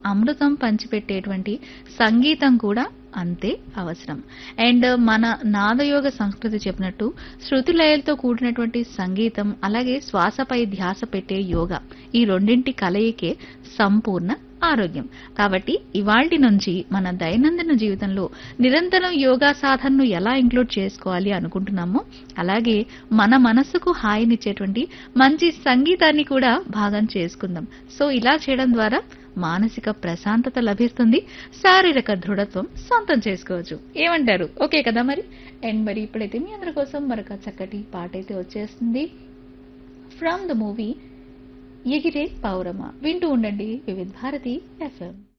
అమృతం పంచిపెట్టేటువంటి సంగీతం కూడా అంతే అవసరం అండ్ మన నాదయోగ సంస్కృతి చెప్పినట్టు శృతి లయలతో కూడినటువంటి సంగీతం అలాగే శ్వాసపై ధ్యాస పెట్టే యోగా ఈ రెండింటి కలయికే సంపూర్ణ ఆరోగ్యం కాబట్టి ఇవాల్టి నుంచి మన దైనందిన జీవితంలో నిరంతరం యోగా సాధనను ఎలా ఇంక్లూడ్ చేసుకోవాలి అనుకుంటున్నామో అలాగే మన మనసుకు హాయినిచ్చేటువంటి మంచి సంగీతాన్ని కూడా భాగం చేసుకుందాం సో ఇలా చేయడం ద్వారా మానసిక ప్రశాంతత లభిస్తుంది శారీరక దృఢత్వం సొంతం చేసుకోవచ్చు ఏమంటారు ఓకే కదా మరి అండ్ మరి ఇప్పుడైతే మీ అందరి కోసం మరొక చక్కటి పాట అయితే వచ్చేస్తుంది ఫ్రమ్ ద మూవీ ఎగిరే పౌరమ వింటూ ఉండండి వివిధ్ భారతి ఎఫ్ఎం